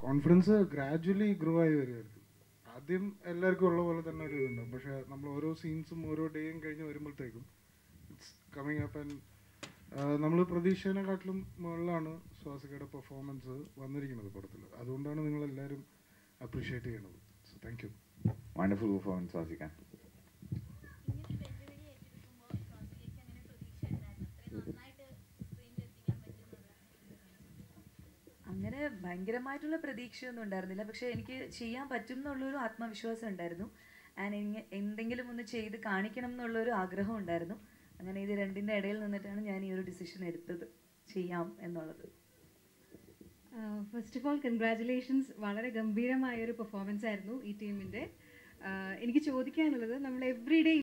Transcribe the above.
confidence gradually grow ആയി വരുമായിരിക്കും ആദ്യം എല്ലാവർക്കും ഉള്ള പോലെ തന്നെ ഒരു ഇതുണ്ടാവും പക്ഷെ നമ്മൾ ഓരോ സീൻസും ഓരോ ഡേയും കഴിഞ്ഞ് വരുമ്പോഴത്തേക്കും ഇറ്റ്സ് കമ്മിങ് അപ്പ് ആൻഡ് നമ്മൾ പ്രതീക്ഷേനെക്കാട്ടിലും മുകളിലാണ് സ്വാസികയുടെ പെർഫോമൻസ് വന്നിരിക്കുന്നത് പടത്തിൽ അതുകൊണ്ടാണ് നിങ്ങൾ എല്ലാവരും അപ്രീഷിയേറ്റ് ചെയ്യണത് so thank you wonderful performance വാസിക്കാൻ ഇങ്ങനെ വെല്ലുവിളി ഏറ്റെടുക്കുമ്പോൾ സ്വാസികയ്ക്ക് അങ്ങനെ പ്രതീക്ഷ ഉണ്ടായിരുന്നു അത്രയും നന്നായിട്ട് സ്ക്രീനിൽ എത്തിക്കാൻ പറ്റുന്നുള്ള അങ്ങനെ ഭയങ്കരമായിട്ടുള്ള പ്രതീക്ഷയൊന്നും ഉണ്ടായിരുന്നില്ല പക്ഷെ എനിക്ക് ചെയ്യാൻ പറ്റും എന്നുള്ളൊരു ആത്മവിശ്വാസം ഉണ്ടായിരുന്നു ആൻഡ് എന്തെങ്കിലും ഒന്ന് ചെയ്ത് കാണിക്കണം എന്നുള്ളൊരു ആഗ്രഹം ഉണ്ടായിരുന്നു അങ്ങനെ ഇത് രണ്ടിൻ്റെ ഇടയിൽ നിന്നിട്ടാണ് ഞാൻ ഈ ഒരു ഡിസിഷൻ എടുത്തത് ചെയ്യാം എന്നുള്ളത് ഫസ്റ്റ് ഓഫ് ഓൾ കൺഗ്രാറ്റുലേഷൻസ് വളരെ ഗംഭീരമായ ഒരു പെർഫോമൻസ് ആയിരുന്നു ഈ ടീമിൻ്റെ എനിക്ക് ചോദിക്കാനുള്ളത് നമ്മൾ എവറി ഡേ